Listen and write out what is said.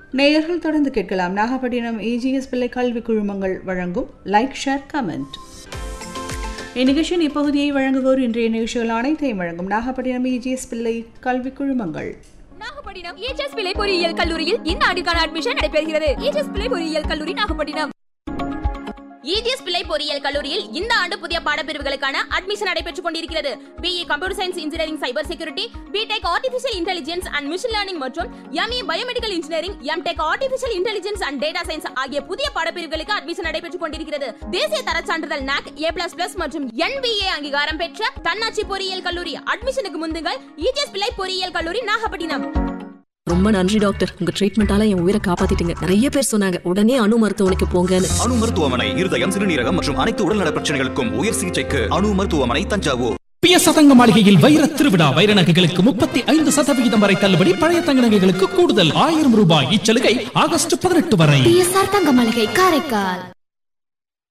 நேயர்கள் தொடர்ந்து கேட்கலாம் நாகப்பட்டினம் ஏஜிஎஸ் பிள்ளை கல்வி குழுமங்கள் வழங்கும் லைக் ஷேர் கமெண்ட் இந்நிகழ்ச்சியின் இப்பகுதியை வழங்குவோர் இன்றைய நிகழ்ச்சிகள் அனைத்தையும் வழங்கும் நாகப்பட்டினம் ஏஜிஎஸ் பிள்ளை கல்வி குழுமங்கள் நாகப்பட்டினம் ஏஜஸ் பிள்ளை பொறியியல் கல்லூரியில் இந்த ஆண்டுக்கான அட்மிஷன் நடைபெறுகிறது ஏஜஸ் பிள்ளை பொறியியல் கல்லூரி நாகப்பட்டினம் இஜிஎஸ் பிள்ளை பொறியியல் கல்லூரியில் இந்த ஆண்டு புதிய பாடப்பிரிவுகளுக்கான அட்மிஷன் நடைபெற்றுக் கொண்டிருக்கிறது B E computer science engineering cyber security B Tech artificial intelligence and machine learning மற்றும் M E biomedical engineering M Tech artificial intelligence and data science ஆகிய புதிய பாடப்பிரிவுகளுக்கு அட்மிஷன் நடைபெற்றுக் கொண்டிருக்கிறது தேசிய தர சான்றிதழ் நாக் ஏ பிளஸ் பிளஸ் மற்றும் என்பிஏ அங்கீகாரம் பெற்ற தன்னாட்சி பொறியியல் கல்லூரி அட்மிஷனுக்கு முந்துங்கள் இஜிஎஸ் பிள்ளை பொறியியல் கல்லூரி நாகப்பட்டினம் ரொம்ப நன்றி டாக்டர் உங்க ட்ரீட்மெண்டால என் உயிரை காப்பாத்திட்டீங்க நிறைய பேர் சொன்னாங்க உடனே அணு மருத்துவமனைக்கு போங்கன்னு அணு மருத்துவமனை இருதயம் சிறுநீரகம் மற்றும் அனைத்து உடல்நல பிரச்சனைகளுக்கும் உயர் சிகிச்சைக்கு அணு மருத்துவமனை தஞ்சாவூர் பிய சதங்க மாளிகையில் வைர திருவிழா வைர நகைகளுக்கு முப்பத்தி ஐந்து சதவிகிதம் வரை தள்ளுபடி பழைய தங்க நகைகளுக்கு கூடுதல் ஆயிரம் ரூபாய் இச்சலுகை ஆகஸ்ட் பதினெட்டு வரை பிஎஸ்ஆர் தங்க மளிகை காரைக்கால்